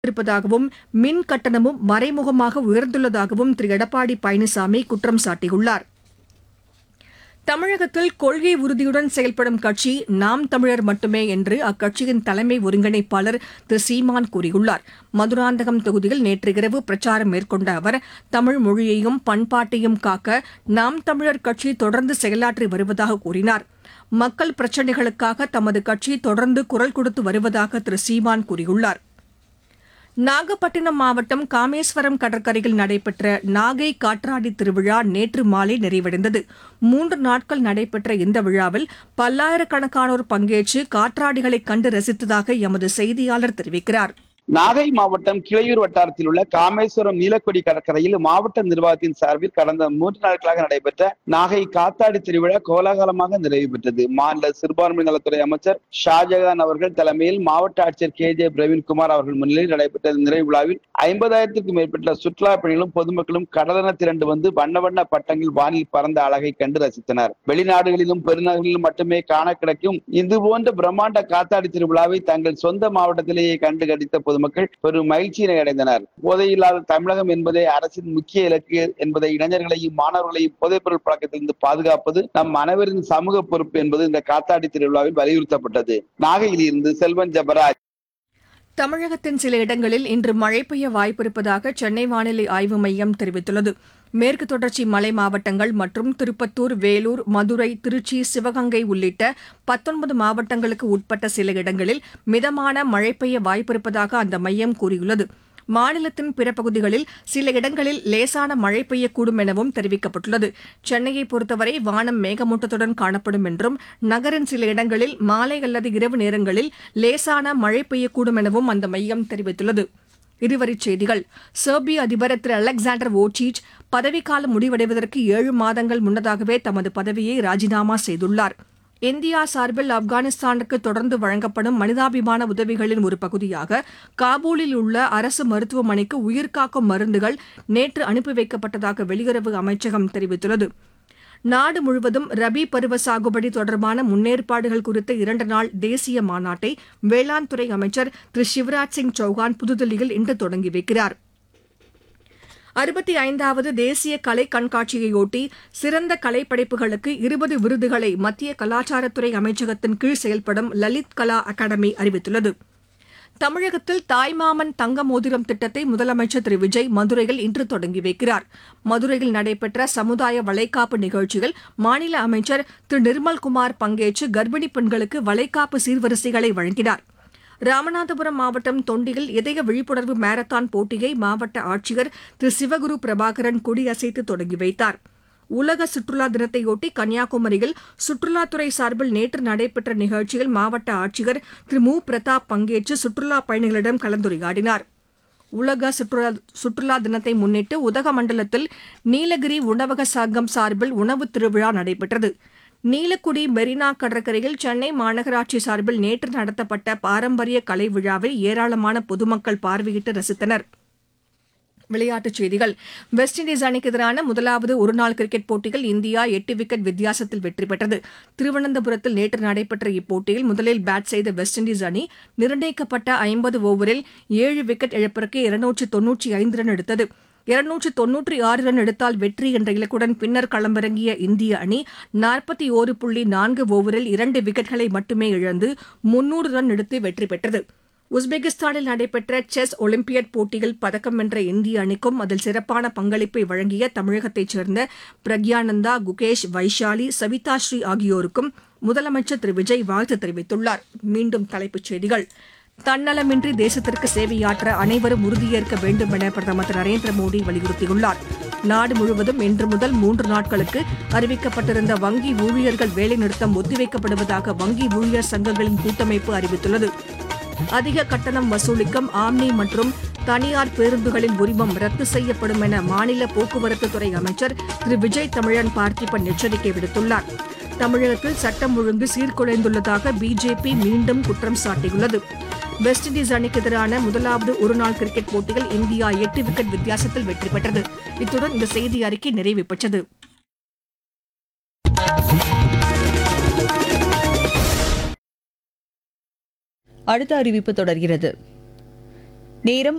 இருப்பதாகவும் மின் கட்டணமும் மறைமுகமாக உயர்ந்துள்ளதாகவும் திரு எடப்பாடி பழனிசாமி குற்றம் சாட்டியுள்ளார் தமிழகத்தில் கொள்கை உறுதியுடன் செயல்படும் கட்சி நாம் தமிழர் மட்டுமே என்று அக்கட்சியின் தலைமை ஒருங்கிணைப்பாளர் திரு சீமான் கூறியுள்ளார் மதுராந்தகம் தொகுதியில் நேற்று இரவு பிரச்சாரம் மேற்கொண்ட அவர் தமிழ் மொழியையும் பண்பாட்டையும் காக்க நாம் தமிழர் கட்சி தொடர்ந்து செயலாற்றி வருவதாக கூறினார் மக்கள் பிரச்சினைகளுக்காக தமது கட்சி தொடர்ந்து குரல் கொடுத்து வருவதாக திரு சீமான் கூறியுள்ளார் நாகப்பட்டினம் மாவட்டம் காமேஸ்வரம் கடற்கரையில் நடைபெற்ற நாகை காற்றாடி திருவிழா நேற்று மாலை நிறைவடைந்தது மூன்று நாட்கள் நடைபெற்ற இந்த விழாவில் பல்லாயிரக்கணக்கானோர் பங்கேற்று காற்றாடிகளை கண்டு ரசித்ததாக எமது செய்தியாளர் தெரிவிக்கிறார் நாகை மாவட்டம் கிளையூர் வட்டாரத்தில் உள்ள காமேஸ்வரம் நீலக்கொடி கடற்கரையில் மாவட்ட நிர்வாகத்தின் சார்பில் கடந்த மூன்று நாட்களாக நடைபெற்ற நாகை காத்தாடி திருவிழா கோலாகலமாக நிறைவு பெற்றது மாநில சிறுபான்மை நலத்துறை அமைச்சர் ஷாஜகான் அவர்கள் தலைமையில் மாவட்ட ஆட்சியர் கே ஜே பிரவீன்குமார் அவர்கள் முன்னிலையில் நடைபெற்ற இந்த நிறைவு விழாவில் ஐம்பதாயிரத்திற்கும் மேற்பட்ட சுற்றுலா பயணிகளும் பொதுமக்களும் கடலென திரண்டு வந்து வண்ண வண்ண பட்டங்கள் வானில் பறந்த அழகை கண்டு ரசித்தனர் வெளிநாடுகளிலும் பெருநகரிலும் மட்டுமே காண கிடைக்கும் இது போன்ற பிரம்மாண்ட காத்தாடி திருவிழாவை தங்கள் சொந்த மாவட்டத்திலேயே கண்டு கடித்த பொதுமக்கள் பெரும் மகிழ்ச்சியினை அடைந்தனர் போதையில்லாத தமிழகம் என்பதே அரசின் முக்கிய இலக்கு என்பதை இளைஞர்களையும் மாணவர்களையும் போதைப்பொருள் பழக்கத்திலிருந்து பாதுகாப்பது நம் அனைவரின் சமூக பொறுப்பு என்பது இந்த காத்தாடி திருவிழாவில் வலியுறுத்தப்பட்டது நாகையில் இருந்து செல்வன் ஜபராஜ் தமிழகத்தின் சில இடங்களில் இன்று மழை பெய்ய வாய்ப்பிருப்பதாக சென்னை வானிலை ஆய்வு மையம் தெரிவித்துள்ளது மேற்கு தொடர்ச்சி மலை மாவட்டங்கள் மற்றும் திருப்பத்தூர் வேலூர் மதுரை திருச்சி சிவகங்கை உள்ளிட்ட பத்தொன்பது மாவட்டங்களுக்கு உட்பட்ட சில இடங்களில் மிதமான மழை பெய்ய வாய்ப்பிருப்பதாக அந்த மையம் கூறியுள்ளது மாநிலத்தின் பிற பகுதிகளில் சில இடங்களில் லேசான மழை பெய்யக்கூடும் எனவும் தெரிவிக்கப்பட்டுள்ளது சென்னையை பொறுத்தவரை வானம் மேகமூட்டத்துடன் காணப்படும் என்றும் நகரின் சில இடங்களில் மாலை அல்லது இரவு நேரங்களில் லேசான மழை பெய்யக்கூடும் எனவும் அந்த மையம் தெரிவித்துள்ளது இருவரிச் செய்திகள் செர்பிய அதிபர் திரு அலெக்சாண்டர் ஓச்சிச் பதவிக்காலம் முடிவடைவதற்கு ஏழு மாதங்கள் முன்னதாகவே தமது பதவியை ராஜினாமா செய்துள்ளார் இந்தியா சார்பில் ஆப்கானிஸ்தானுக்கு தொடர்ந்து வழங்கப்படும் மனிதாபிமான உதவிகளின் ஒரு பகுதியாக காபூலில் உள்ள அரசு மருத்துவமனைக்கு உயிர்காக்கும் மருந்துகள் நேற்று அனுப்பி வைக்கப்பட்டதாக வெளியுறவு அமைச்சகம் தெரிவித்துள்ளது நாடு முழுவதும் ரபி பருவ சாகுபடி தொடர்பான முன்னேற்பாடுகள் குறித்த இரண்டு நாள் தேசிய மாநாட்டை வேளாண் துறை அமைச்சர் திரு சிவராஜ் சிங் சௌகான் புதுதில்லியில் இன்று தொடங்கி வைக்கிறார் அறுபத்தி ஐந்தாவது தேசிய கலை கண்காட்சியையொட்டி சிறந்த கலைப்படைப்புகளுக்கு இருபது விருதுகளை மத்திய கலாச்சாரத்துறை அமைச்சகத்தின் கீழ் செயல்படும் லலித் கலா அகாடமி அறிவித்துள்ளது தமிழகத்தில் தாய்மாமன் தங்க மோதிரம் திட்டத்தை முதலமைச்சர் திரு விஜய் மதுரையில் இன்று தொடங்கி வைக்கிறார் மதுரையில் நடைபெற்ற சமுதாய வளைகாப்பு நிகழ்ச்சியில் மாநில அமைச்சர் திரு நிர்மல்குமார் பங்கேற்று கர்ப்பிணி பெண்களுக்கு வளைகாப்பு சீர்வரிசைகளை வழங்கினார் ராமநாதபுரம் மாவட்டம் தொண்டியில் இதய விழிப்புணர்வு மாரத்தான் போட்டியை மாவட்ட ஆட்சியர் திரு சிவகுரு பிரபாகரன் கொடியசைத்து தொடங்கி வைத்தார் உலக சுற்றுலா தினத்தையொட்டி கன்னியாகுமரியில் சுற்றுலாத்துறை சார்பில் நேற்று நடைபெற்ற நிகழ்ச்சியில் மாவட்ட ஆட்சியர் திரு மு பிரதாப் பங்கேற்று சுற்றுலா பயணிகளிடம் கலந்துரையாடினார் உலக சுற்றுலா சுற்றுலா தினத்தை முன்னிட்டு உதகமண்டலத்தில் நீலகிரி உணவக சங்கம் சார்பில் உணவு திருவிழா நடைபெற்றது நீலக்குடி மெரினா கடற்கரையில் சென்னை மாநகராட்சி சார்பில் நேற்று நடத்தப்பட்ட பாரம்பரிய கலை விழாவை ஏராளமான பொதுமக்கள் பார்வையிட்டு ரசித்தனர் விளையாட்டுச் செய்திகள் வெஸ்ட் இண்டீஸ் அணிக்கு எதிரான முதலாவது ஒருநாள் கிரிக்கெட் போட்டியில் இந்தியா எட்டு விக்கெட் வித்தியாசத்தில் வெற்றி பெற்றது திருவனந்தபுரத்தில் நேற்று நடைபெற்ற இப்போட்டியில் முதலில் பேட் செய்த வெஸ்ட் இண்டீஸ் அணி நிர்ணயிக்கப்பட்ட ஐம்பது ஓவரில் ஏழு விக்கெட் இழப்பிற்கு இருநூற்று தொன்னூற்றி ஐந்து ரன் எடுத்தது இருநூற்று தொன்னூற்றி ஆறு ரன் எடுத்தால் வெற்றி என்ற இலக்குடன் பின்னர் களமிறங்கிய இந்திய அணி நாற்பத்தி ஓரு புள்ளி நான்கு ஓவரில் இரண்டு விக்கெட்களை மட்டுமே இழந்து முன்னூறு ரன் எடுத்து வெற்றி பெற்றது உஸ்பெகிஸ்தானில் நடைபெற்ற செஸ் ஒலிம்பியட் போட்டியில் பதக்கம் வென்ற இந்திய அணிக்கும் அதில் சிறப்பான பங்களிப்பை வழங்கிய தமிழகத்தைச் சேர்ந்த பிரக்யானந்தா குகேஷ் வைஷாலி சவிதா ஸ்ரீ ஆகியோருக்கும் முதலமைச்சர் திரு விஜய் வாழ்த்து தெரிவித்துள்ளார் மீண்டும் தலைப்புச் செய்திகள் தன்னலமின்றி தேசத்திற்கு சேவையாற்ற அனைவரும் உறுதியேற்க வேண்டும் என பிரதமர் திரு நரேந்திர மோடி வலியுறுத்தியுள்ளார் நாடு முழுவதும் இன்று முதல் மூன்று நாட்களுக்கு அறிவிக்கப்பட்டிருந்த வங்கி ஊழியர்கள் வேலைநிறுத்தம் ஒத்திவைக்கப்படுவதாக வங்கி ஊழியர் சங்கங்களின் கூட்டமைப்பு அறிவித்துள்ளது அதிக கட்டணம் வசூலிக்கும் ஆம்னி மற்றும் தனியார் பேருந்துகளின் உரிமம் ரத்து செய்யப்படும் என மாநில போக்குவரத்துத்துறை அமைச்சர் திரு விஜய் தமிழன் பார்த்திபன் எச்சரிக்கை விடுத்துள்ளார் தமிழகத்தில் சட்டம் ஒழுங்கு சீர்குலைந்துள்ளதாக பிஜேபி மீண்டும் குற்றம் சாட்டியுள்ளது வெஸ்ட் இண்டீஸ் அணிக்கு எதிரான முதலாவது ஒருநாள் கிரிக்கெட் போட்டியில் இந்தியா எட்டு விக்கெட் வித்தியாசத்தில் வெற்றி பெற்றது இத்துடன் இந்த செய்தி அறிக்கை நிறைவு பெற்றது அடுத்த அறிவிப்பு தொடர்கிறது நேரம்